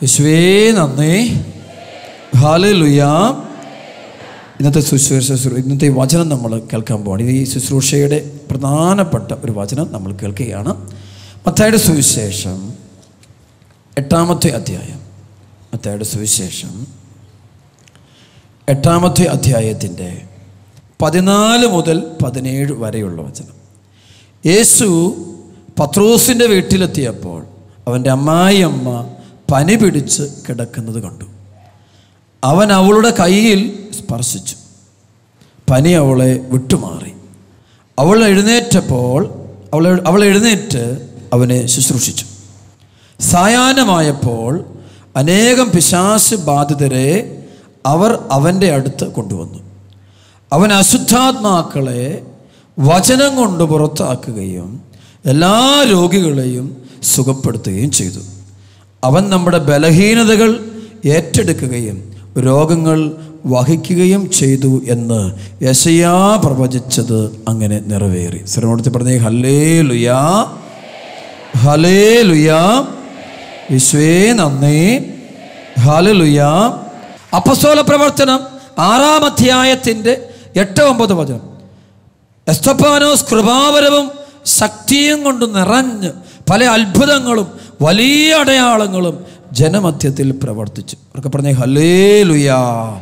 യേശുവേ നന്ദി ഹാലലുയ ഇന്നത്തെ ശുശ്രൂഷ ഇന്നത്തെ ഈ വചനം നമ്മൾ കേൾക്കാൻ പോവാണ് ഇത് ഈ ശുശ്രൂഷയുടെ പ്രധാനപ്പെട്ട ഒരു വചനം നമ്മൾ കേൾക്കുകയാണ് മത്തായുടെ സുവിശേഷം എട്ടാമത്തെ അധ്യായം മത്തായുടെ സുവിശേഷം എട്ടാമത്തെ അധ്യായത്തിൻ്റെ പതിനാല് മുതൽ പതിനേഴ് വരെയുള്ള വചനം യേശു പത്രോസിൻ്റെ വീട്ടിലെത്തിയപ്പോൾ അവൻ്റെ അമ്മായിയമ്മ പനി പിടിച്ച് കിടക്കുന്നത് കണ്ടു അവൻ അവളുടെ കയ്യിൽ സ്പർശിച്ചു പനി അവളെ വിട്ടുമാറി അവൾ എഴുന്നേറ്റപ്പോൾ അവൾ അവൾ എഴുന്നേറ്റ് അവനെ ശുശ്രൂഷിച്ചു സായാഹ്നമായപ്പോൾ അനേകം പിശാശ് ബാധിതരെ അവർ അവൻ്റെ അടുത്ത് കൊണ്ടുവന്നു അവൻ അശുദ്ധാത്മാക്കളെ വചനം കൊണ്ട് പുറത്താക്കുകയും എല്ലാ രോഗികളെയും സുഖപ്പെടുത്തുകയും ചെയ്തു അവൻ നമ്മുടെ ബലഹീനതകൾ ഏറ്റെടുക്കുകയും രോഗങ്ങൾ വഹിക്കുകയും ചെയ്തു എന്ന് യശയാ പ്രവചിച്ചത് അങ്ങനെ നിറവേറി ശ്രമപ്പെടുത്തി പറഞ്ഞേ ഹല്ലേ ലുയാ ഹലേ ലുയാ വിശ്വേ നന്ദി ഹലലുയാ അപ്പസ്തോല പ്രവർത്തനം ആറാം അധ്യായത്തിൻ്റെ എട്ട് ഒമ്പത് വചനം എസ്തപ്പാനോസ് കൃപാവരവും ശക്തിയും കൊണ്ട് നിറഞ്ഞ് പല അത്ഭുതങ്ങളും വലിയ അടയാളങ്ങളും ജനമധ്യത്തിൽ പ്രവർത്തിച്ചു അവർക്ക് പറഞ്ഞേ ഹലേ ലുയാ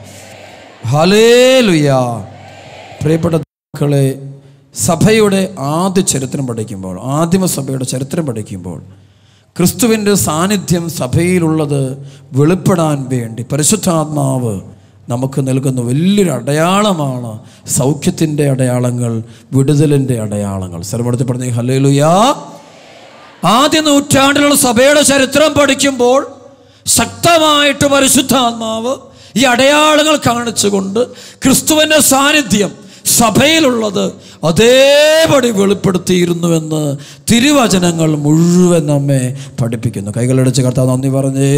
ഹലേ ലുയാ പ്രിയപ്പെട്ട മക്കളെ സഭയുടെ ആദ്യ ചരിത്രം പഠിക്കുമ്പോൾ ആദിമസഭയുടെ ചരിത്രം പഠിക്കുമ്പോൾ ക്രിസ്തുവിൻ്റെ സാന്നിധ്യം സഭയിലുള്ളത് വെളിപ്പെടാൻ വേണ്ടി പരിശുദ്ധാത്മാവ് നമുക്ക് നൽകുന്ന വലിയൊരു അടയാളമാണ് സൗഖ്യത്തിൻ്റെ അടയാളങ്ങൾ വിടുതലിൻ്റെ അടയാളങ്ങൾ സർവടത്തിൽ പറഞ്ഞ ഹലേലുയാ ആദ്യ നൂറ്റാണ്ടിലുള്ള സഭയുടെ ചരിത്രം പഠിക്കുമ്പോൾ ശക്തമായിട്ട് പരിശുദ്ധാത്മാവ് ഈ അടയാളങ്ങൾ കാണിച്ചുകൊണ്ട് ക്രിസ്തുവിൻ്റെ സാന്നിധ്യം സഭയിലുള്ളത് അതേപടി വെളിപ്പെടുത്തിയിരുന്നുവെന്ന് തിരുവചനങ്ങൾ മുഴുവൻ നമ്മെ പഠിപ്പിക്കുന്നു കൈകളടിച്ച് കർത്താവ് നന്ദി പറഞ്ഞേ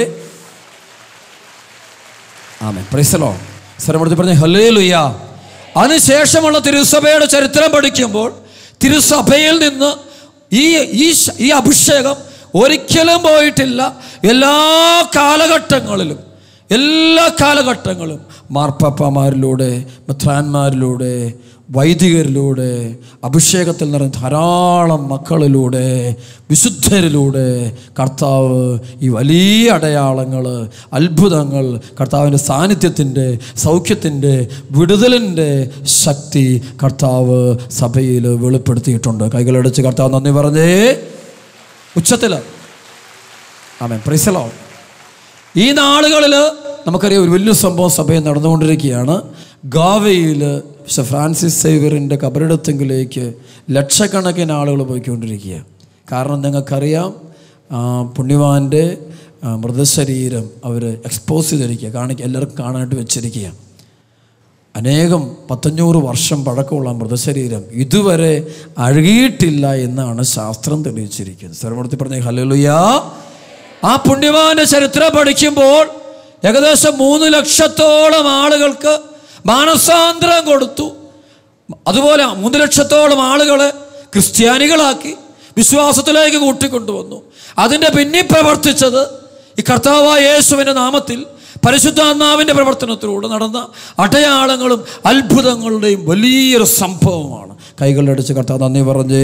ആമേ പ്രൈസലോ സ്ഥലമെടുത്ത് പറഞ്ഞ ഹലേ ലുയ്യ അതിനുശേഷമുള്ള തിരുസഭയുടെ ചരിത്രം പഠിക്കുമ്പോൾ തിരുസഭയിൽ നിന്ന് ഈ ഈ ശ- ഈ അഭിഷേകം ഒരിക്കലും പോയിട്ടില്ല എല്ലാ കാലഘട്ടങ്ങളിലും എല്ലാ കാലഘട്ടങ്ങളും മാർപ്പാപ്പമാരിലൂടെ മെത്രാന്മാരിലൂടെ വൈദികരിലൂടെ അഭിഷേകത്തിൽ നിറഞ്ഞ ധാരാളം മക്കളിലൂടെ വിശുദ്ധരിലൂടെ കർത്താവ് ഈ വലിയ അടയാളങ്ങൾ അത്ഭുതങ്ങൾ കർത്താവിൻ്റെ സാന്നിധ്യത്തിൻ്റെ സൗഖ്യത്തിൻ്റെ വിടുതലിൻ്റെ ശക്തി കർത്താവ് സഭയിൽ വെളിപ്പെടുത്തിയിട്ടുണ്ട് കൈകളടിച്ച് കർത്താവ് നന്ദി പറഞ്ഞേ ഉച്ചത്തിൽ ആമേ പ്രിസലോ ഈ നാളുകളിൽ നമുക്കറിയാം ഒരു വലിയ സംഭവം സഭയിൽ നടന്നുകൊണ്ടിരിക്കുകയാണ് ഗാവയിൽ വിശുദ്ധ ഫ്രാൻസിസ് സേവ്യറിൻ്റെ കബറിടത്തെങ്കിലേക്ക് ലക്ഷക്കണക്കിന് ആളുകൾ പോയിക്കൊണ്ടിരിക്കുക കാരണം നിങ്ങൾക്കറിയാം ആ, പുണ്യവാൻ്റെ ആ, മൃതശരീരം അവർ എക്സ്പോസ് ചെയ്തിരിക്കുക കാണിക്കുക എല്ലാവർക്കും കാണാനായിട്ട് വെച്ചിരിക്കുക അനേകം പത്തഞ്ഞൂറ് വർഷം പഴക്കമുള്ള മൃതശരീരം ഇതുവരെ അഴുകിയിട്ടില്ല എന്നാണ് ശാസ്ത്രം തെളിയിച്ചിരിക്കുന്നത് സർവടത്തി പറഞ്ഞ ഹലലുയാ ആ പുണ്യവാന്റെ ചരിത്രം പഠിക്കുമ്പോൾ ഏകദേശം മൂന്ന് ലക്ഷത്തോളം ആളുകൾക്ക് മാനസാന്തരം കൊടുത്തു അതുപോലെ മൂന്ന് ലക്ഷത്തോളം ആളുകളെ ക്രിസ്ത്യാനികളാക്കി വിശ്വാസത്തിലേക്ക് കൂട്ടിക്കൊണ്ടുവന്നു അതിൻ്റെ പിന്നിൽ പ്രവർത്തിച്ചത് ഈ കർത്താവായ യേശുവിൻ്റെ നാമത്തിൽ പരിശുദ്ധാത്മാവിൻ്റെ പ്രവർത്തനത്തിലൂടെ നടന്ന അടയാളങ്ങളും അത്ഭുതങ്ങളുടെയും വലിയൊരു സംഭവമാണ് കൈകളിലടിച്ച് കർത്താവ് നന്ദി പറഞ്ഞേ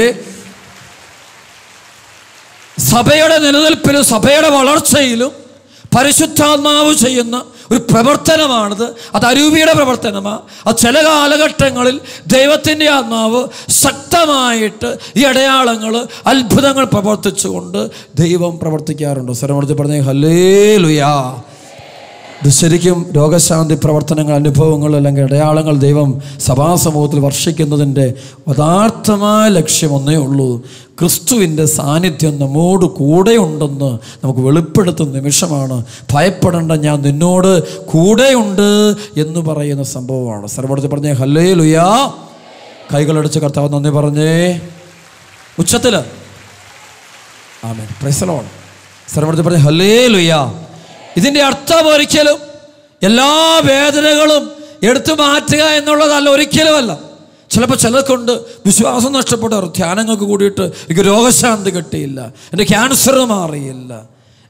സഭയുടെ നിലനിൽപ്പിലും സഭയുടെ വളർച്ചയിലും പരിശുദ്ധാത്മാവ് ചെയ്യുന്ന ഒരു പ്രവർത്തനമാണിത് അത് അരൂപിയുടെ പ്രവർത്തനമാണ് അത് ചില കാലഘട്ടങ്ങളിൽ ദൈവത്തിൻ്റെ ആത്മാവ് ശക്തമായിട്ട് ഈ അടയാളങ്ങൾ അത്ഭുതങ്ങൾ പ്രവർത്തിച്ചുകൊണ്ട് ദൈവം പ്രവർത്തിക്കാറുണ്ട് സ്വരമെടുത്ത് പറഞ്ഞേ ഹലേ ലുയാ ഇത് ശരിക്കും രോഗശാന്തി പ്രവർത്തനങ്ങൾ അനുഭവങ്ങൾ അല്ലെങ്കിൽ അടയാളങ്ങൾ ദൈവം സഭാസമൂഹത്തിൽ വർഷിക്കുന്നതിൻ്റെ യഥാർത്ഥമായ ലക്ഷ്യം ഒന്നേ ഉള്ളൂ ക്രിസ്തുവിൻ്റെ സാന്നിധ്യം നമ്മോട് കൂടെയുണ്ടെന്ന് നമുക്ക് വെളിപ്പെടുത്തുന്ന നിമിഷമാണ് ഭയപ്പെടേണ്ട ഞാൻ നിന്നോട് കൂടെയുണ്ട് എന്ന് പറയുന്ന സംഭവമാണ് സർവടത്തിൽ പറഞ്ഞേ ഹല്ലേ ലുയാ കൈകളടിച്ച് കർത്താവ് നന്ദി പറഞ്ഞേ ഉച്ചത്തിൽ ആമേൻ പ്രൈസലോൺ സർവടത്തിൽ പറഞ്ഞേ ഹല്ലേ ലുയാ ഇതിൻ്റെ അർത്ഥം ഒരിക്കലും എല്ലാ വേദനകളും എടുത്തു മാറ്റുക എന്നുള്ളതല്ല ഒരിക്കലുമല്ല ചിലപ്പോൾ ചിലർക്കുണ്ട് വിശ്വാസം നഷ്ടപ്പെട്ടവർ ധ്യാനങ്ങൾക്ക് കൂടിയിട്ട് എനിക്ക് രോഗശാന്തി കിട്ടിയില്ല എൻ്റെ ക്യാൻസർ മാറിയില്ല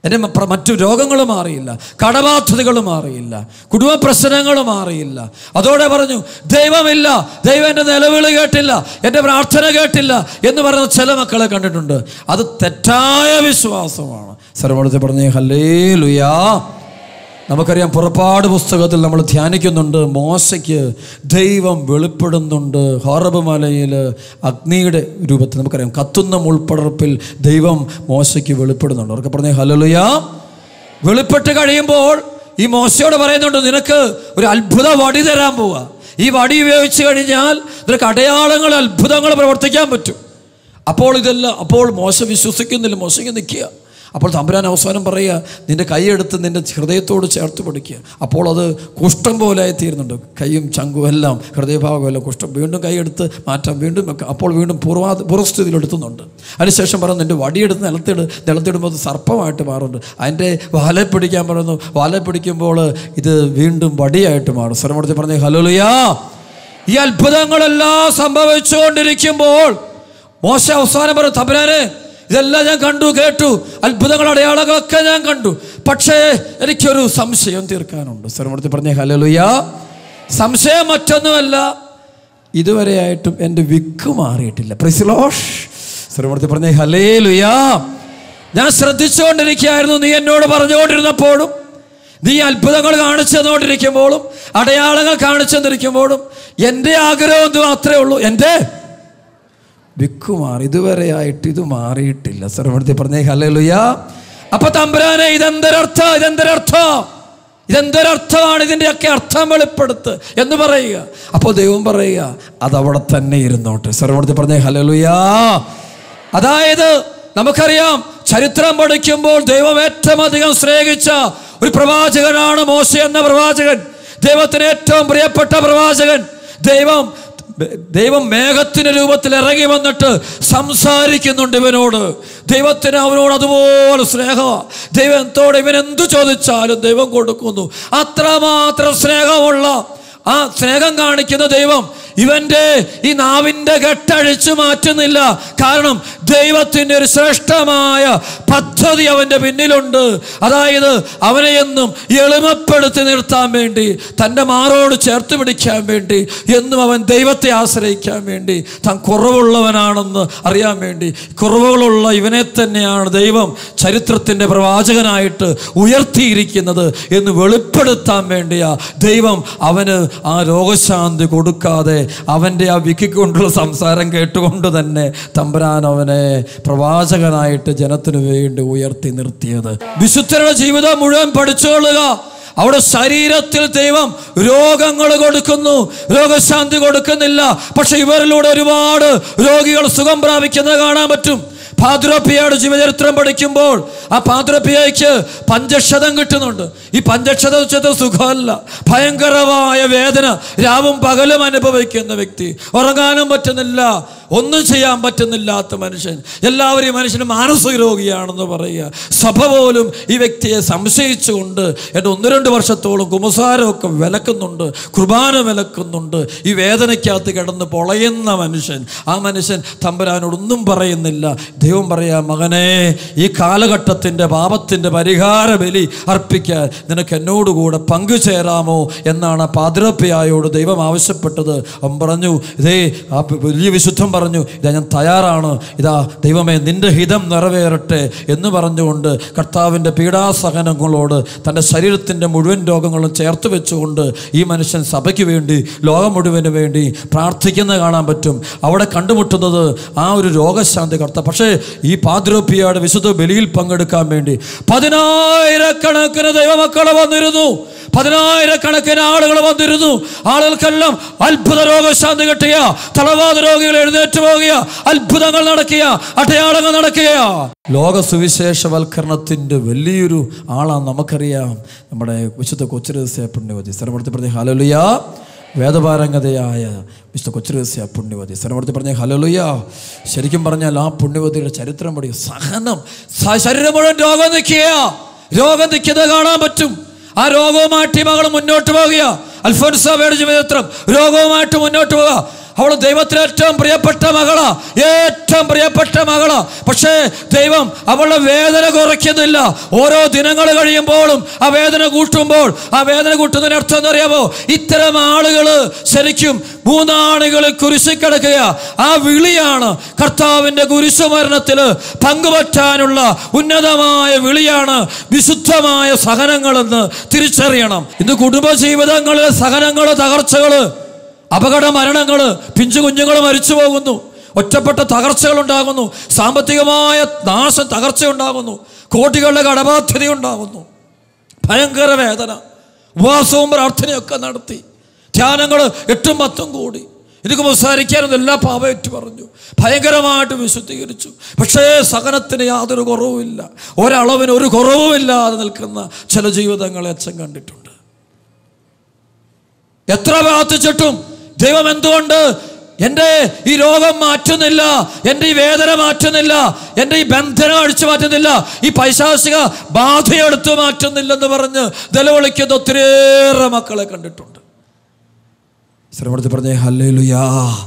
എൻ്റെ മ- മറ്റു രോഗങ്ങൾ മാറിയില്ല കടബാധ്യതകൾ മാറിയില്ല കുടുംബ പ്രശ്നങ്ങൾ മാറിയില്ല അതോടെ പറഞ്ഞു ദൈവമില്ല ദൈവം എൻ്റെ നിലവിളി കേട്ടില്ല എൻ്റെ പ്രാർത്ഥന കേട്ടില്ല എന്ന് പറയുന്ന ചില മക്കളെ കണ്ടിട്ടുണ്ട് അത് തെറ്റായ വിശ്വാസമാണ് സർവണത്തെ പറഞ്ഞേ ഹല്ലേ ലുയാ നമുക്കറിയാം പുറപ്പാട് പുസ്തകത്തിൽ നമ്മൾ ധ്യാനിക്കുന്നുണ്ട് മോശയ്ക്ക് ദൈവം വെളിപ്പെടുന്നുണ്ട് ഹോറബ് മലയിൽ അഗ്നിയുടെ രൂപത്തിൽ നമുക്കറിയാം കത്തുന്ന മുൾപ്പടർപ്പിൽ ദൈവം മോശയ്ക്ക് വെളിപ്പെടുന്നുണ്ട് അവർക്ക് പറഞ്ഞേ ഹലലുയാ വെളിപ്പെട്ട് കഴിയുമ്പോൾ ഈ മോശയോട് പറയുന്നുണ്ട് നിനക്ക് ഒരു അത്ഭുത വടി തരാൻ പോവുക ഈ വടി ഉപയോഗിച്ച് കഴിഞ്ഞാൽ നിനക്ക് അടയാളങ്ങൾ അത്ഭുതങ്ങൾ പ്രവർത്തിക്കാൻ പറ്റും അപ്പോൾ ഇതെല്ലാം അപ്പോൾ മോശ വിശ്വസിക്കുന്നില്ല മോശയ്ക്ക് നിൽക്കുക അപ്പോൾ തമ്പുരാൻ അവസാനം പറയുക നിന്റെ കൈയെടുത്ത് നിന്റെ ഹൃദയത്തോട് ചേർത്ത് പിടിക്കുക അപ്പോൾ അത് കുഷ്ഠം പോലെ ആയിത്തീരുന്നുണ്ട് കൈയും ചങ്കും എല്ലാം ഹൃദയഭാഗവും എല്ലാം കുഷ്ഠം വീണ്ടും കൈയെടുത്ത് മാറ്റാം വീണ്ടും വെക്കാം അപ്പോൾ വീണ്ടും പൂർവാ പൂർവ്വസ്ഥിതിയിൽ എടുത്തുന്നുണ്ട് അതിനുശേഷം പറയുന്നു നിന്റെ വടിയെടുത്ത് നിലത്തിട് നിലത്തിടുമ്പോൾ അത് സർപ്പമായിട്ട് മാറുന്നുണ്ട് അതിൻ്റെ വാലെ പിടിക്കാൻ പറയുന്നു വാലെ പിടിക്കുമ്പോൾ ഇത് വീണ്ടും വടിയായിട്ട് മാറും സ്വരമടുത്ത് പറഞ്ഞേ ഹലോലുയാ ഈ അത്ഭുതങ്ങളെല്ലാം സംഭവിച്ചുകൊണ്ടിരിക്കുമ്പോൾ മോശ അവസാനം പറഞ്ഞു തമ്പുരാനെ ഇതെല്ലാം ഞാൻ കണ്ടു കേട്ടു അത്ഭുതങ്ങൾ അടയാളങ്ങളൊക്കെ ഞാൻ കണ്ടു പക്ഷേ എനിക്കൊരു സംശയം തീർക്കാനുണ്ട് സ്വരമൂർത്തി പറഞ്ഞേ ഹലലുയ സംശയം മറ്റൊന്നുമല്ല ഇതുവരെയായിട്ടും എൻ്റെ വിക്ക് മാറിയിട്ടില്ല പ്രിസിലോഷ് സ്വരമൂർത്തി പറഞ്ഞേ ഹലേ ലുയാ ഞാൻ ശ്രദ്ധിച്ചുകൊണ്ടിരിക്കുകയായിരുന്നു നീ എന്നോട് പറഞ്ഞുകൊണ്ടിരുന്നപ്പോഴും നീ അത്ഭുതങ്ങൾ കാണിച്ചു തന്നുകൊണ്ടിരിക്കുമ്പോഴും അടയാളങ്ങൾ കാണിച്ചു തന്നിരിക്കുമ്പോഴും എൻ്റെ ആഗ്രഹം എന്ത് മാത്രമേ ഉള്ളൂ എൻ്റെ വിക്കു മാറി ഇതുവരെയായിട്ട് ഇത് മാറിയിട്ടില്ല സർവടുത്തി പറഞ്ഞേ ഹല്ലേലൂയ അപ്പൊ തമ്പുരാനെ ഇതെന്തൊരർത്ഥം ഇതെന്തൊരർത്ഥം ഇതെന്തൊരർത്ഥമാണ് ഇതിൻ്റെയൊക്കെ അർത്ഥം വെളിപ്പെടുത്ത് എന്ന് പറയുക അപ്പോൾ ദൈവം പറയുക അതവിടെ തന്നെ ഇരുന്നോട്ടെ സർവടുത്തി പറഞ്ഞേ ഹല്ലേലൂയ അതായത് നമുക്കറിയാം ചരിത്രം പഠിക്കുമ്പോൾ ദൈവം ഏറ്റവും അധികം സ്നേഹിച്ച ഒരു പ്രവാചകനാണ് മോശ എന്ന പ്രവാചകൻ ദൈവത്തിന് ഏറ്റവും പ്രിയപ്പെട്ട പ്രവാചകൻ ദൈവം ദൈവം മേഘത്തിന്റെ രൂപത്തിൽ ഇറങ്ങി വന്നിട്ട് സംസാരിക്കുന്നുണ്ട് ഇവനോട് ദൈവത്തിന് അവനോട് അതുപോലെ സ്നേഹമാണ് ദൈവത്തോട് ഇവൻ എന്തു ചോദിച്ചാലും ദൈവം കൊടുക്കുന്നു അത്രമാത്രം സ്നേഹമുള്ള ആ സ്നേഹം കാണിക്കുന്ന ദൈവം ഇവന്റെ ഈ നാവിൻ്റെ കെട്ടഴിച്ചു മാറ്റുന്നില്ല കാരണം ദൈവത്തിൻ്റെ ഒരു ശ്രേഷ്ഠമായ പദ്ധതി അവൻ്റെ പിന്നിലുണ്ട് അതായത് അവനെ എന്നും എളിമപ്പെടുത്തി നിർത്താൻ വേണ്ടി തൻ്റെ മാറോട് ചേർത്ത് പിടിക്കാൻ വേണ്ടി എന്നും അവൻ ദൈവത്തെ ആശ്രയിക്കാൻ വേണ്ടി താൻ കുറവുള്ളവനാണെന്ന് അറിയാൻ വേണ്ടി കുറവുകളുള്ള ഇവനെ തന്നെയാണ് ദൈവം ചരിത്രത്തിൻ്റെ പ്രവാചകനായിട്ട് ഉയർത്തിയിരിക്കുന്നത് എന്ന് വെളിപ്പെടുത്താൻ വേണ്ടിയാ ദൈവം അവന് ആ രോഗശാന്തി കൊടുക്കാതെ അവൻ്റെ ആ വിക്കിക്കൊണ്ടുള്ള സംസാരം കേട്ടുകൊണ്ട് തന്നെ തമ്പുരാൻ അവനെ പ്രവാചകനായിട്ട് ജനത്തിനു വേണ്ടി ഉയർത്തി നിർത്തിയത് വിശുദ്ധരുടെ ജീവിതം മുഴുവൻ പഠിച്ചുകൊള്ളുക അവിടെ ശരീരത്തിൽ ദൈവം രോഗങ്ങൾ കൊടുക്കുന്നു രോഗശാന്തി കൊടുക്കുന്നില്ല പക്ഷെ ഇവരിലൂടെ ഒരുപാട് രോഗികൾ സുഖം പ്രാപിക്കുന്നത് കാണാൻ പറ്റും പാദ്രോപ്പിയയുടെ ജീവചരിത്രം പഠിക്കുമ്പോൾ ആ പാദ്രോപ്പിയയ്ക്ക് പഞ്ചക്ഷതം കിട്ടുന്നുണ്ട് ഈ പഞ്ചക്ഷതം വെച്ചത് സുഖമല്ല ഭയങ്കരമായ വേദന രാവും പകലും അനുഭവിക്കുന്ന വ്യക്തി ഉറങ്ങാനും പറ്റുന്നില്ല ഒന്നും ചെയ്യാൻ പറ്റുന്നില്ലാത്ത മനുഷ്യൻ എല്ലാവരും ഈ മനുഷ്യന് മാനസിക രോഗിയാണെന്ന് പറയുക സഭ പോലും ഈ വ്യക്തിയെ സംശയിച്ചുകൊണ്ട് എൻ്റെ ഒന്ന് രണ്ട് വർഷത്തോളം കുമസാരമൊക്കെ വിലക്കുന്നുണ്ട് കുർബാന വിലക്കുന്നുണ്ട് ഈ വേദനയ്ക്കകത്ത് കിടന്ന് പൊളയുന്ന മനുഷ്യൻ ആ മനുഷ്യൻ തമ്പുരാനോടൊന്നും പറയുന്നില്ല ദൈവം പറയാ മകനെ ഈ കാലഘട്ടത്തിൻ്റെ പാപത്തിൻ്റെ പരിഹാര ബലി അർപ്പിക്കാൻ നിനക്ക് എന്നോടുകൂടെ പങ്കുചേരാമോ എന്നാണ് ആ പാതിരപ്പയായോട് ദൈവം ആവശ്യപ്പെട്ടത് അവൻ പറഞ്ഞു ഇതേ ആ വലിയ വിശുദ്ധം പറഞ്ഞു ഇതാ ഞാൻ തയ്യാറാണ് ഇതാ ദൈവമേ നിന്റെ ഹിതം നിറവേറട്ടെ എന്ന് പറഞ്ഞുകൊണ്ട് കർത്താവിൻ്റെ പീഡാസഹനങ്ങളോട് തൻ്റെ ശരീരത്തിൻ്റെ മുഴുവൻ രോഗങ്ങളും ചേർത്ത് വെച്ചുകൊണ്ട് ഈ മനുഷ്യൻ സഭയ്ക്ക് വേണ്ടി ലോകം മുഴുവന് വേണ്ടി പ്രാർത്ഥിക്കുന്ന കാണാൻ പറ്റും അവിടെ കണ്ടുമുട്ടുന്നത് ആ ഒരു രോഗശാന്തി കർത്ത പക്ഷേ ഈ പാദ്രോപ്പിയയുടെ വിശുദ്ധ ബലിയിൽ പങ്കെടുക്കാൻ വേണ്ടി പതിനായിരക്കണക്കിന് ദൈവമക്കൾ വന്നിരുന്നു പതിനായിരക്കണക്കിന് ആളുകൾ വന്നിരുന്നു ആളുകൾക്കെല്ലാം അത്ഭുത രോഗശാന്തി കിട്ടിയ തളവാദ രോഗികൾ എഴുന്നേറ്റ് പോകുക അത്ഭുതങ്ങൾ നടക്കുക അടയാളങ്ങൾ നടക്കുക ലോക സുവിശേഷവൽക്കരണത്തിൻ്റെ വലിയൊരു ആളാണ് നമുക്കറിയാം നമ്മുടെ വിശുദ്ധ കൊച്ചുരഹസ്യ പുണ്യവതി സ്ഥലപ്പെടുത്തി പറഞ്ഞ ഹലലുയ വേദപാരംഗതയായ വിശുദ്ധ കൊച്ചുരഹസ്യ പുണ്യവതി സ്ഥലപ്പെടുത്തി പറഞ്ഞ ഹലലുയ ശരിക്കും പറഞ്ഞാൽ ആ പുണ്യവതിയുടെ ചരിത്രം പഠിക്കും സഹനം സ- ശരീരം മുഴുവൻ രോഗം നിൽക്കുക രോഗം നിൽക്കുന്നത് കാണാൻ പറ്റും ആ രോഗവുമായിട്ട് ഈ മകൾ മുന്നോട്ട് പോകുക അൽഫോൻസാബയുടെ ജീവിതത്രം രോഗവുമായിട്ട് മുന്നോട്ട് പോവുക അവൾ ദൈവത്തിന് ഏറ്റവും പ്രിയപ്പെട്ട മകളാ ഏറ്റവും പ്രിയപ്പെട്ട മകളാ പക്ഷേ ദൈവം അവളുടെ വേദന കുറയ്ക്കുന്നില്ല ഓരോ ദിനങ്ങൾ കഴിയുമ്പോഴും ആ വേദന കൂട്ടുമ്പോൾ ആ വേദന കൂട്ടുന്നതിന് അർത്ഥം എന്നറിയാമോ ഇത്തരം ആളുകൾ ശരിക്കും മൂന്നാണികളിൽ കുരിശി കിടക്കുക ആ വിളിയാണ് കർത്താവിൻ്റെ കുരിശുമരണത്തിൽ പങ്കുപറ്റാനുള്ള ഉന്നതമായ വിളിയാണ് വിശുദ്ധമായ സഹനങ്ങളെന്ന് തിരിച്ചറിയണം ഇന്ന് കുടുംബജീവിതങ്ങളിലെ സഹനങ്ങൾ തകർച്ചകൾ അപകട മരണങ്ങൾ പിഞ്ചു കുഞ്ഞുങ്ങൾ മരിച്ചു പോകുന്നു ഒറ്റപ്പെട്ട തകർച്ചകൾ ഉണ്ടാകുന്നു സാമ്പത്തികമായ നാശം തകർച്ച ഉണ്ടാകുന്നു കോടികളുടെ കടബാധ്യത ഉണ്ടാകുന്നു ഭയങ്കര വേദന ഉപവാസവും പ്രാർത്ഥനയൊക്കെ നടത്തി ധ്യാനങ്ങൾ എട്ടും പത്തും കൂടി എനിക്ക് സംസാരിക്കാനൊന്നും എല്ലാ പാപം ഏറ്റു പറഞ്ഞു ഭയങ്കരമായിട്ട് വിശുദ്ധീകരിച്ചു പക്ഷേ സഹനത്തിന് യാതൊരു കുറവുമില്ല ഒരളവിന് ഒരു കുറവുമില്ലാതെ നിൽക്കുന്ന ചില ജീവിതങ്ങളെ അച്ഛൻ കണ്ടിട്ടുണ്ട് എത്ര പ്രാർത്ഥിച്ചിട്ടും ദൈവം എന്തുകൊണ്ട് എൻ്റെ ഈ രോഗം മാറ്റുന്നില്ല എൻ്റെ ഈ വേദന മാറ്റുന്നില്ല എൻ്റെ ഈ ബന്ധനം അടിച്ചു മാറ്റുന്നില്ല ഈ പൈശാചിക ബാധയെടുത്ത് മാറ്റുന്നില്ലെന്ന് പറഞ്ഞ് നിലവിളിക്കുന്ന ഒത്തിരിയേറെ മക്കളെ കണ്ടിട്ടുണ്ട് ശ്രമത്തിൽ പറഞ്ഞേ ഹല്ലേലുയാ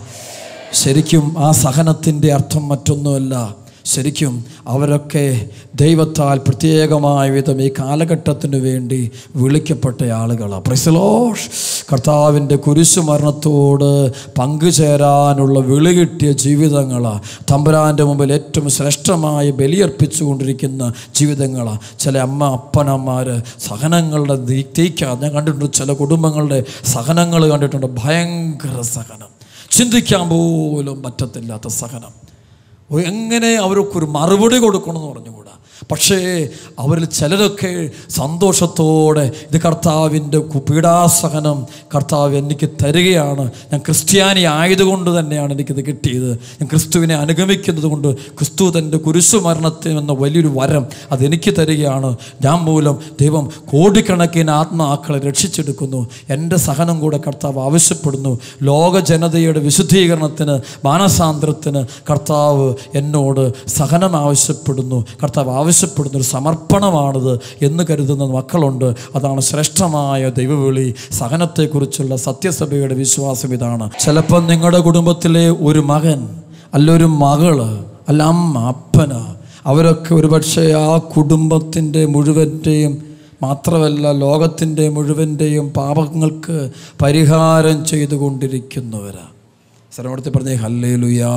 ശരിക്കും ആ സഹനത്തിൻ്റെ അർത്ഥം മറ്റൊന്നുമല്ല ശരിക്കും അവരൊക്കെ ദൈവത്താൽ പ്രത്യേകമായ വിധം ഈ കാലഘട്ടത്തിന് വേണ്ടി വിളിക്കപ്പെട്ട ആളുകളാണ് പ്രൈസലോഷ് കർത്താവിൻ്റെ കുരിശുമരണത്തോട് പങ്കുചേരാനുള്ള വിളി കിട്ടിയ ജീവിതങ്ങളാണ് തമ്പുരാൻ്റെ മുമ്പിൽ ഏറ്റവും ശ്രേഷ്ഠമായി ബലിയർപ്പിച്ചുകൊണ്ടിരിക്കുന്ന ജീവിതങ്ങളാണ് ചില അമ്മ അപ്പനന്മാർ സഹനങ്ങളുടെ തീ- തീക്കാ ഞാൻ കണ്ടിട്ടുണ്ട് ചില കുടുംബങ്ങളുടെ സഹനങ്ങൾ കണ്ടിട്ടുണ്ട് ഭയങ്കര സഹനം ചിന്തിക്കാൻ പോലും പറ്റത്തില്ലാത്ത സഹനം ഓ, എങ്ങനെ അവർക്കൊരു മറുപടി കൊടുക്കണമെന്ന് പറഞ്ഞുകൂടാ പക്ഷേ അവരിൽ ചിലരൊക്കെ സന്തോഷത്തോടെ ഇത് കർത്താവിൻ്റെ കു- പീഡാസഹനം കർത്താവ് എനിക്ക് തരികയാണ് ഞാൻ ക്രിസ്ത്യാനി ആയതുകൊണ്ട് തന്നെയാണ് എനിക്കിത് കിട്ടിയത് ഞാൻ ക്രിസ്തുവിനെ അനുഗമിക്കുന്നത് കൊണ്ട് ക്രിസ്തു തൻ്റെ കുരിശു മരണത്തിന് എന്ന വലിയൊരു വരം അതെനിക്ക് തരികയാണ് ഞാൻ മൂലം ദൈവം കോടിക്കണക്കിന് ആത്മാക്കളെ രക്ഷിച്ചെടുക്കുന്നു എൻ്റെ സഹനം കൂടെ കർത്താവ് ആവശ്യപ്പെടുന്നു ലോക ജനതയുടെ വിശുദ്ധീകരണത്തിന് മാനസാന്തരത്തിന് കർത്താവ് എന്നോട് സഹനം ആവശ്യപ്പെടുന്നു കർത്താവ് ആവശ്യപ്പെടുന്ന ഒരു സമർപ്പണമാണിത് എന്ന് കരുതുന്ന മക്കളുണ്ട് അതാണ് ശ്രേഷ്ഠമായ ദൈവവിളി സഹനത്തെക്കുറിച്ചുള്ള സത്യസഭയുടെ വിശ്വാസം ഇതാണ് ചിലപ്പോൾ നിങ്ങളുടെ കുടുംബത്തിലെ ഒരു മകൻ അല്ലൊരു മകള് അല്ല അമ്മ അപ്പന് അവരൊക്കെ ഒരുപക്ഷെ ആ കുടുംബത്തിൻ്റെ മുഴുവൻ്റെയും മാത്രമല്ല ലോകത്തിൻ്റെ മുഴുവൻ്റെയും പാപങ്ങൾക്ക് പരിഹാരം ചെയ്തുകൊണ്ടിരിക്കുന്നവരാ സ്ഥലമടുത്ത് പറഞ്ഞേ ഹല്ലേലുയാ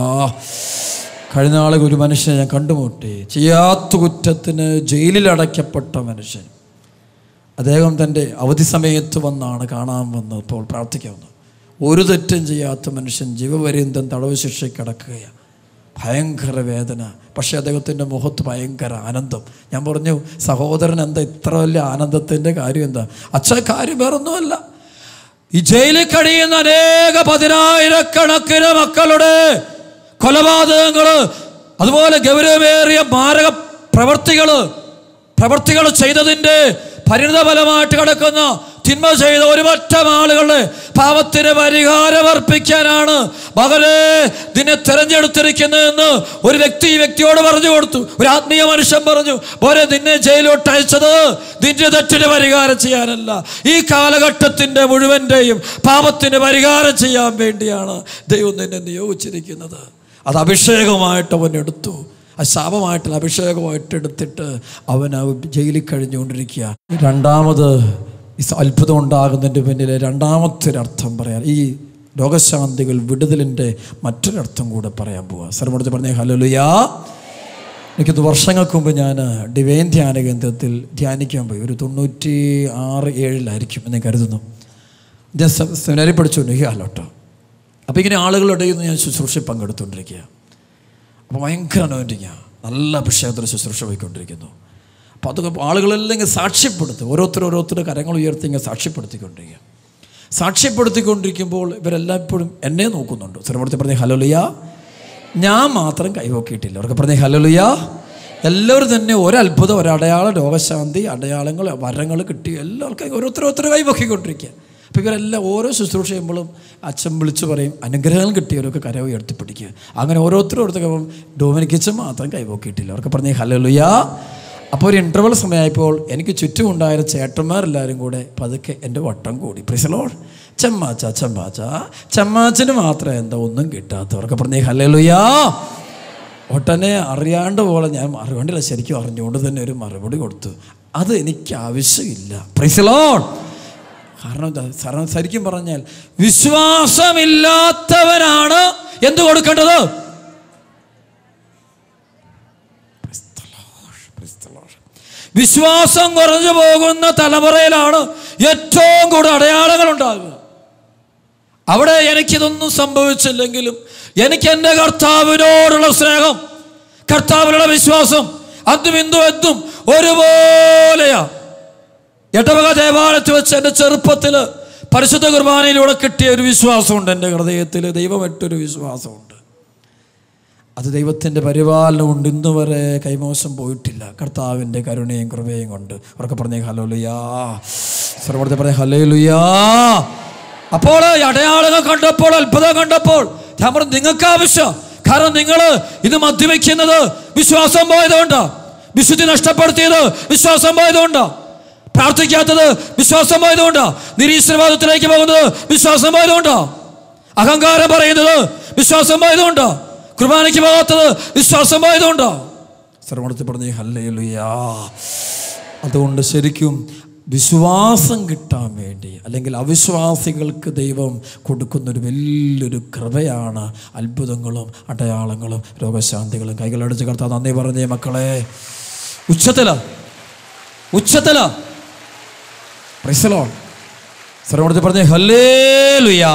കഴിഞ്ഞ നാളെ ഒരു മനുഷ്യനെ ഞാൻ കണ്ടുമുട്ടി ചെയ്യാത്ത കുറ്റത്തിന് ജയിലിൽ അടയ്ക്കപ്പെട്ട മനുഷ്യൻ അദ്ദേഹം തൻ്റെ അവധി സമയത്ത് വന്നാണ് കാണാൻ വന്നപ്പോൾ പ്രാർത്ഥിക്കാൻ വന്നത് ഒരു തെറ്റും ചെയ്യാത്ത മനുഷ്യൻ ജീവപര്യന്തം തടവ് ശിക്ഷയ്ക്ക് കിടക്കുകയാണ് ഭയങ്കര വേദന പക്ഷേ അദ്ദേഹത്തിൻ്റെ മുഖത്ത് ഭയങ്കര ആനന്ദം ഞാൻ പറഞ്ഞു സഹോദരൻ എന്താ ഇത്ര വലിയ ആനന്ദത്തിൻ്റെ കാര്യം എന്താ അച്ഛ കാര്യം വേറൊന്നുമല്ല ഈ ജയിലിൽ കഴിയുന്ന അനേക പതിനായിരക്കണക്കിന് മക്കളുടെ കൊലപാതകങ്ങൾ അതുപോലെ ഗൗരവമേറിയ മാരക പ്രവർത്തികൾ പ്രവർത്തികൾ ചെയ്തതിൻ്റെ പരിണിതഫലമായിട്ട് കിടക്കുന്ന തിന്മ ചെയ്ത ഒരു പറ്റം ആളുകളുടെ പാപത്തിന് പരിഹാരം അർപ്പിക്കാനാണ് മകനെ നിന്നെ തെരഞ്ഞെടുത്തിരിക്കുന്നതെന്ന് ഒരു വ്യക്തി ഈ വ്യക്തിയോട് പറഞ്ഞു കൊടുത്തു ഒരു ആത്മീയ മനുഷ്യൻ പറഞ്ഞു പോരെ നിന്നെ ജയിലോട്ട് അയച്ചത് നിന്റെ തെറ്റിന് പരിഹാരം ചെയ്യാനല്ല ഈ കാലഘട്ടത്തിൻ്റെ മുഴുവൻ്റെയും പാപത്തിന് പരിഹാരം ചെയ്യാൻ വേണ്ടിയാണ് ദൈവം നിന്നെ നിയോഗിച്ചിരിക്കുന്നത് അത് അഭിഷേകമായിട്ട് അവൻ എടുത്തു ആ ശാപമായിട്ടുള്ള അഭിഷേകമായിട്ട് എടുത്തിട്ട് അവൻ ആ ജയിലിൽ കഴിഞ്ഞുകൊണ്ടിരിക്കുക രണ്ടാമത് ഈ അത്ഭുതം ഉണ്ടാകുന്നതിൻ്റെ പിന്നിലെ രണ്ടാമത്തെ ഒരു അർത്ഥം പറയാൻ ഈ രോഗശാന്തികൾ വിടുതലിൻ്റെ മറ്റൊരർത്ഥം കൂടെ പറയാൻ പോവാ സർമ്മടുത്ത് പറഞ്ഞേ ഹലോലുയാ എനിക്കത് വർഷങ്ങൾക്ക് മുമ്പ് ഞാൻ ഡിവൈൻ ധ്യാന കേന്ദ്രത്തിൽ ധ്യാനിക്കാൻ പോയി ഒരു തൊണ്ണൂറ്റി ആറ് ഏഴിലായിരിക്കും എന്ന് കരുതുന്നു ഞാൻ സെമിനാരി പഠിച്ചുകൊണ്ടിരിക്കുക അല്ലോട്ടോ അപ്പോൾ ഇങ്ങനെ ആളുകളുടെ ഇടയിൽ നിന്ന് ഞാൻ ശുശ്രൂഷ പങ്കെടുത്തുകൊണ്ടിരിക്കുക അപ്പോൾ ഭയങ്കര അനോയിൻറ്റിങ്ങാണ് നല്ല അഭിഷേകത്തിൽ ശുശ്രൂഷ പോയിക്കൊണ്ടിരിക്കുന്നു അപ്പോൾ അതൊക്കെ ആളുകളെല്ലാം ഇങ്ങനെ സാക്ഷ്യപ്പെടുത്തും ഓരോരുത്തർ ഓരോരുത്തരുടെ കരങ്ങൾ ഉയർത്തി ഇങ്ങനെ സാക്ഷ്യപ്പെടുത്തിക്കൊണ്ടിരിക്കുക സാക്ഷ്യപ്പെടുത്തിക്കൊണ്ടിരിക്കുമ്പോൾ ഇവരെല്ലാം ഇപ്പോഴും എന്നെ നോക്കുന്നുണ്ട് സ്ഥിരപ്പെടുത്തി പറഞ്ഞേ ഹലോലിയ ഞാൻ മാത്രം കൈവക്കിയിട്ടില്ല അവർക്ക് പറഞ്ഞേ ഹലോലിയ എല്ലാവരും തന്നെ ഒരത്ഭുതം ഒരടയാളം രോഗശാന്തി അടയാളങ്ങൾ വരങ്ങൾ കിട്ടി എല്ലാവർക്കും ഓരോരുത്തർ ഓരോരുത്തർ കൈവക്കിക്കൊണ്ടിരിക്കുക അപ്പോൾ ഇവരെല്ലാം ഓരോ ശുശ്രൂഷ ചെയ്യുമ്പോഴും അച്ഛൻ വിളിച്ചു പറയും അനുഗ്രഹം കിട്ടിയവരൊക്കെ കര ഉയർത്തിപ്പിടിക്കുക അങ്ങനെ ഓരോരുത്തരും ഓരോരുത്തർ ഡൊമിനിക്കച്ചൻ മാത്രം കൈവക്കിയിട്ടില്ല അവർക്ക് പറഞ്ഞേ ഹലോലുയാ അപ്പോൾ ഒരു ഇൻ്റർവൽ സമയമായപ്പോൾ എനിക്ക് ചുറ്റുമുണ്ടായ ചേട്ടന്മാരെല്ലാവരും കൂടെ പതുക്കെ എൻ്റെ വട്ടം കൂടി പ്രിസലോൾ ചെമ്മാച്ച ചെമ്മാച്ച ചെമ്മാച്ചിന് മാത്രം എന്താ ഒന്നും കിട്ടാത്തവർക്ക് പറഞ്ഞേ ഹല്ലേലൂയാ ഒട്ടനെ അറിയാണ്ട് പോലെ ഞാൻ അറിയാണ്ടില്ല ശരിക്കും അറിഞ്ഞുകൊണ്ട് തന്നെ ഒരു മറുപടി കൊടുത്തു അത് എനിക്ക് ആവശ്യമില്ല പ്രൈസലോൺ കാരണം എന്താ കാരണം ശരിക്കും പറഞ്ഞാൽ വിശ്വാസമില്ലാത്തവനാണ് എന്ത് കൊടുക്കേണ്ടത് വിശ്വാസം കുറഞ്ഞു പോകുന്ന തലമുറയിലാണ് ഏറ്റവും കൂടുതൽ അടയാളങ്ങൾ ഉണ്ടാകുക അവിടെ എനിക്കിതൊന്നും സംഭവിച്ചില്ലെങ്കിലും എനിക്ക് എൻ്റെ കർത്താവിനോടുള്ള സ്നേഹം കർത്താവിനുള്ള വിശ്വാസം അതും ഇന്ദു എന്തും ഒരുപോലെയാ എട്ടവക ദേവാലയത്തിൽ വെച്ച് എൻ്റെ ചെറുപ്പത്തിൽ പരിശുദ്ധ കുർബാനയിലൂടെ കിട്ടിയ ഒരു വിശ്വാസമുണ്ട് എൻ്റെ ഹൃദയത്തിൽ ദൈവമറ്റൊരു വിശ്വാസമുണ്ട് അത് ദൈവത്തിൻ്റെ പരിപാലനം കൊണ്ട് ഇന്ന് വരെ കൈമോശം പോയിട്ടില്ല കർത്താവിൻ്റെ കരുണയും കൃപയും കൊണ്ട് ഉറക്കെ പറഞ്ഞേ ഹലോ ലുയാ സർവത്തെ പറഞ്ഞേ ഹലേ ലുയാ അപ്പോൾ ഈ അടയാളങ്ങൾ കണ്ടപ്പോൾ അത്ഭുതം കണ്ടപ്പോൾ ഞാൻ പറഞ്ഞു നിങ്ങൾക്ക് ആവശ്യം കാരണം നിങ്ങൾ ഇത് മദ്യവെക്കുന്നത് വിശ്വാസം പോയതുകൊണ്ടാ വിശുദ്ധി നഷ്ടപ്പെടുത്തിയത് വിശ്വാസം പോയതുകൊണ്ടാ പ്രാർത്ഥിക്കാത്തത് വിശ്വാസം പോയതുകൊണ്ടാ നിരീശ്വരവാദത്തിലേക്ക് പോകുന്നത് വിശ്വാസം പോയതുകൊണ്ടാ അഹങ്കാരം പറയുന്നത് വിശ്വാസം പോയതുകൊണ്ടാ കുർബാനയ്ക്ക് പോകാത്തത് വിശ്വാസം പോയതുകൊണ്ടാ ശ്രവണത്തിൽ പറഞ്ഞേ ഹല്ലേ ലുയാ അതുകൊണ്ട് ശരിക്കും വിശ്വാസം കിട്ടാൻ വേണ്ടി അല്ലെങ്കിൽ അവിശ്വാസികൾക്ക് ദൈവം കൊടുക്കുന്നൊരു വലിയൊരു കൃപയാണ് അത്ഭുതങ്ങളും അടയാളങ്ങളും രോഗശാന്തികളും കൈകളടിച്ച് കർത്താവ് നന്ദി പറഞ്ഞേ മക്കളെ ഉച്ചത്തില ഉച്ചത്തില പ്രൈസലോൺ സർവണത്തിൽ പറഞ്ഞേ ഹല്ലേ ലുയാ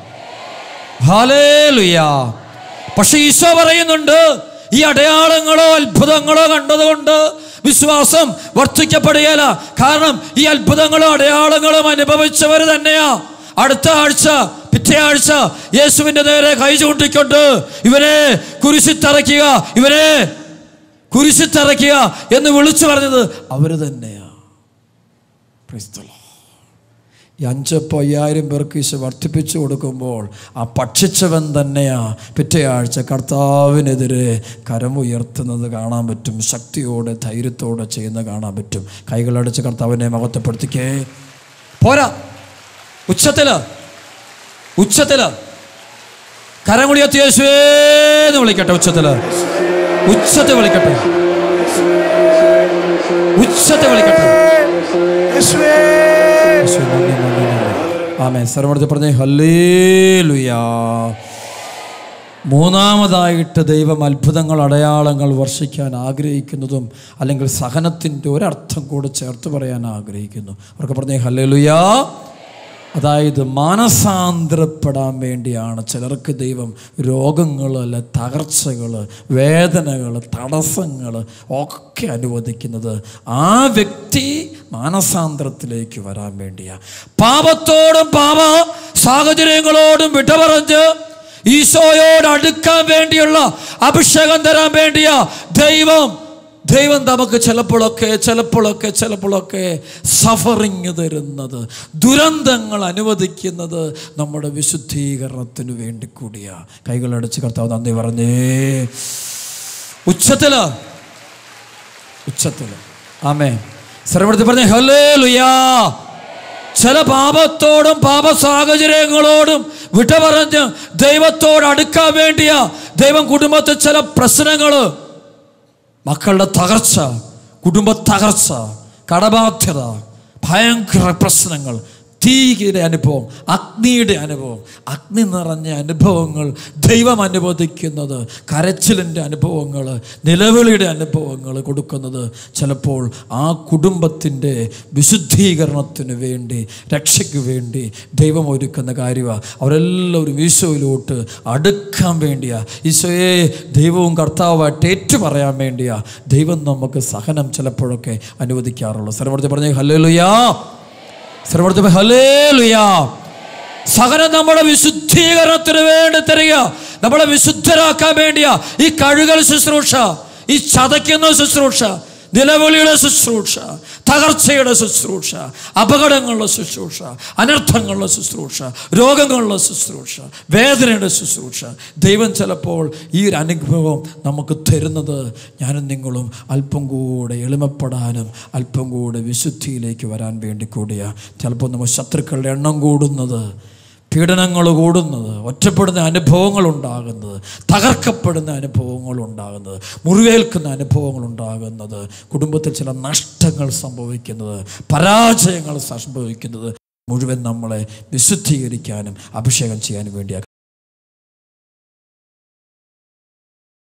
ഹലേ ലുയാ പക്ഷെ ഈശോ പറയുന്നുണ്ട് ഈ അടയാളങ്ങളോ അത്ഭുതങ്ങളോ കണ്ടതുകൊണ്ട് വിശ്വാസം വർദ്ധിക്കപ്പെടുകയില്ല കാരണം ഈ അത്ഭുതങ്ങളും അടയാളങ്ങളും അനുഭവിച്ചവർ തന്നെയാ അടുത്ത ആഴ്ച പിറ്റേ ആഴ്ച യേശുവിൻ്റെ നേരെ കൈ ചൂണ്ടിക്കൊണ്ട് ഇവനെ കുരിശിത്തറയ്ക്കുക ഇവനെ കുരിശിത്തറയ്ക്കുക എന്ന് വിളിച്ചു പറഞ്ഞത് അവർ തന്നെയാ Praise the Lord. ഈ അഞ്ചപ്പോ അയ്യായിരം പേർക്ക് ഈശോ വർദ്ധിപ്പിച്ചു കൊടുക്കുമ്പോൾ ആ ഭക്ഷിച്ചവൻ തന്നെയാ പിറ്റേ ആഴ്ച കർത്താവിനെതിരെ കരമുയർത്തുന്നത് കാണാൻ പറ്റും ശക്തിയോടെ ധൈര്യത്തോടെ ചെയ്യുന്നത് കാണാൻ പറ്റും കൈകളടിച്ച് കർത്താവിനെ മഹത്വപ്പെടുത്തിക്കേ പോരാ ഉച്ചത്തില് ഉച്ചത്തില് കരമുളിയത്തി യേശുവേന്ന് വിളിക്കട്ടെ ഉച്ചത്തില് ഉച്ചത്തെ വിളിക്കട്ടെ ഉച്ചത്തെ വിളിക്കട്ടെ യേശുവേ ആമേ സർവ്വത്തെ പറഞ്ഞേ ഹല്ലേലുയാ മൂന്നാമതായിട്ട് ദൈവം അത്ഭുതങ്ങൾ അടയാളങ്ങൾ വർഷിക്കാൻ ആഗ്രഹിക്കുന്നതും അല്ലെങ്കിൽ സഹനത്തിൻ്റെ ഒരർത്ഥം കൂടെ ചേർത്ത് പറയാൻ ആഗ്രഹിക്കുന്നു അവർക്ക് പറഞ്ഞേ ഹല്ലേലുയാ അതായത് മാനസാന്തരപ്പെടാൻ വേണ്ടിയാണ് ചിലർക്ക് ദൈവം രോഗങ്ങൾ അല്ലെ തകർച്ചകൾ വേദനകൾ തടസ്സങ്ങൾ ഒക്കെ അനുവദിക്കുന്നത് ആ വ്യക്തി മാനസാന്തരത്തിലേക്ക് വരാൻ വേണ്ടിയാണ് പാപത്തോടും പാപ സാഹചര്യങ്ങളോടും വിട പറഞ്ഞ് ഈശോയോട് അടുക്കാൻ വേണ്ടിയുള്ള അഭിഷേകം തരാൻ വേണ്ടിയാ ദൈവം ദൈവം നമുക്ക് ചിലപ്പോഴൊക്കെ ചിലപ്പോഴൊക്കെ ചിലപ്പോഴൊക്കെ സഫറിങ് തരുന്നത് ദുരന്തങ്ങൾ അനുവദിക്കുന്നത് നമ്മുടെ വിശുദ്ധീകരണത്തിന് വേണ്ടി കൂടിയാ കൈകളടിച്ച് കർത്താവ് നന്ദി പറഞ്ഞേ ഉച്ചത്തില് ഉച്ചത്തില് ആമേ സർവടത്തിൽ പറഞ്ഞേ ഹലേ ലുയാ ചില പാപത്തോടും പാപ സാഹചര്യങ്ങളോടും വിട പറഞ്ഞ് ദൈവത്തോട് അടുക്കാൻ വേണ്ടിയാ ദൈവം കുടുംബത്തിൽ ചില പ്രശ്നങ്ങൾ മക്കളുടെ തകർച്ച കുടുംബ തകർച്ച കടബാധ്യത ഭയങ്കര പ്രശ്നങ്ങൾ തീയുടെ അനുഭവം അഗ്നിയുടെ അനുഭവം അഗ്നി നിറഞ്ഞ അനുഭവങ്ങൾ ദൈവം അനുവദിക്കുന്നത് കരച്ചിലിൻ്റെ അനുഭവങ്ങൾ നിലവിളിയുടെ അനുഭവങ്ങൾ കൊടുക്കുന്നത് ചിലപ്പോൾ ആ കുടുംബത്തിൻ്റെ വിശുദ്ധീകരണത്തിന് വേണ്ടി രക്ഷയ്ക്ക് വേണ്ടി ദൈവം ഒരുക്കുന്ന കാര്യമാണ് അവരെല്ലാവരും ഈശോയിലോട്ട് അടുക്കാൻ വേണ്ടിയാ ഈശോയെ ദൈവവും കർത്താവായിട്ട് ഏറ്റു പറയാൻ വേണ്ടിയാ ദൈവം നമുക്ക് സഹനം ചിലപ്പോഴൊക്കെ അനുവദിക്കാറുള്ളൂ സർവ്വത്തെ പറഞ്ഞേ ഹല്ലേലൂയാ സർവ്വത്തെ ഹല്ലേലൂയാ സഹനം നമ്മുടെ വിശുദ്ധീകരണത്തിന് വേണ്ടി തരിക നമ്മളെ വിശുദ്ധരാക്കാൻ വേണ്ടിയാ ഈ കഴുകൽ ശുശ്രൂഷ ഈ ചതയ്ക്കുന്ന ശുശ്രൂഷ നിലവിളിയുടെ ശുശ്രൂഷ തകർച്ചയുടെ ശുശ്രൂഷ അപകടങ്ങളുടെ ശുശ്രൂഷ അനർത്ഥങ്ങളുടെ ശുശ്രൂഷ രോഗങ്ങളുടെ ശുശ്രൂഷ വേദനയുടെ ശുശ്രൂഷ ദൈവം ചിലപ്പോൾ ഈ ഒരു അനുഭവം നമുക്ക് തരുന്നത് ഞാനും നിങ്ങളും അല്പം കൂടെ എളിമപ്പെടാനും അല്പം കൂടെ വിശുദ്ധിയിലേക്ക് വരാൻ വേണ്ടി കൂടിയാ ചിലപ്പോൾ നമ്മൾ ശത്രുക്കളുടെ എണ്ണം കൂടുന്നത് പീഡനങ്ങൾ കൂടുന്നത് ഒറ്റപ്പെടുന്ന അനുഭവങ്ങൾ ഉണ്ടാകുന്നത് തകർക്കപ്പെടുന്ന അനുഭവങ്ങൾ ഉണ്ടാകുന്നത് മുറിവേൽക്കുന്ന അനുഭവങ്ങൾ ഉണ്ടാകുന്നത് കുടുംബത്തിൽ ചില നഷ്ടങ്ങൾ സംഭവിക്കുന്നത് പരാജയങ്ങൾ സംഭവിക്കുന്നത് മുഴുവൻ നമ്മളെ വിശുദ്ധീകരിക്കാനും അഭിഷേകം ചെയ്യാനും വേണ്ടിയാണ്